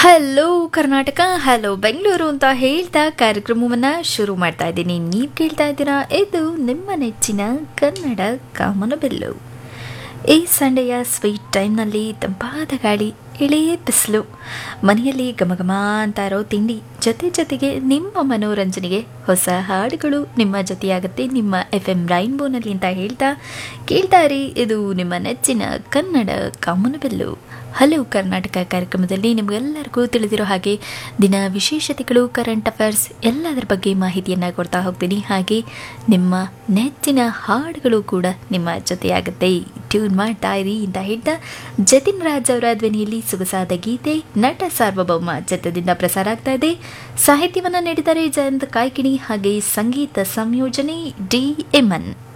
hello Karnataka hello Bengaluru ಅಂತ ಹೇಳ್ತಾ ಕಾರ್ಯಕ್ರಮವನ್ನು ಶುರು ಮಾಡ್ತಾ ಇದ್ದೀನಿ ನೀವು ಕೇಳ್ತಾ ಇದ್ದೀರಾ ಇದು ನಿಮ್ಮ ನೆಚ್ಚಿನ ಕನ್ನಡ ಕಾಮನಬೆಲ್ಲು ಈ ಸಂಡೆಯ ಸ್ವೀಟ್ ಟೈಮ್ನಲ್ಲಿ ತಂಪಾದ ಗಾಳಿ ಇಳೆಯ ಬಿಸಿಲು ಮನೆಯಲ್ಲಿ ಘಮಘಮ ಅಂತ ಇರೋ ತಿಂಡಿ ಜೊತೆ ಜೊತೆಗೆ ನಿಮ್ಮ ಮನೋರಂಜನೆಗೆ ಹೊಸ ಹಾಡುಗಳು ನಿಮ್ಮ ಜೊತೆಯಾಗುತ್ತೆ ನಿಮ್ಮ ಎಫ್ ಎಂ ರೈನ್ಬೋನಲ್ಲಿ ಅಂತ ಹೇಳ್ತಾ ಕೇಳ್ತಾ ಇರಿ ಇದು ನಿಮ್ಮ ನೆಚ್ಚಿನ ಕನ್ನಡ ಕಾಮನಬೆಲ್ಲು ಹಲೋ ಕರ್ನಾಟಕ ಕಾರ್ಯಕ್ರಮದಲ್ಲಿ ನಿಮಗೆಲ್ಲರಿಗೂ ತಿಳಿದಿರೋ ಹಾಗೆ ದಿನ ವಿಶೇಷತೆಗಳು ಕರೆಂಟ್ ಅಫೇರ್ಸ್ ಎಲ್ಲದರ ಬಗ್ಗೆ ಮಾಹಿತಿಯನ್ನು ಕೊಡ್ತಾ ಹೋಗ್ತೀನಿ ಹಾಗೆ ನಿಮ್ಮ ನೆಚ್ಚಿನ ಹಾಡುಗಳು ಕೂಡ ನಿಮ್ಮ ಜೊತೆಯಾಗುತ್ತೆ ಟ್ಯೂನ್ ಮಾಡ್ತಾ ಇರಿ ಅಂತ ಹೇಳ್ತಾ ಜತಿನ್ ರಾಜ್ ಅವರ ಧ್ವನಿಯಲ್ಲಿ ಸೊಗಸಾದ ಗೀತೆ ನಟ ಸಾರ್ವಭೌಮ ಚಿತ್ರದಿಂದ ಪ್ರಸಾರ ಆಗ್ತಾ ಇದೆ ಸಾಹಿತ್ಯವನ್ನು ನೀಡಿದ್ದಾರೆ ಜಯಂತ್ ಕಾಯ್ಕಿಣಿ ಹಾಗೆ ಸಂಗೀತ ಸಂಯೋಜನೆ ಡಿ ಎಮನ್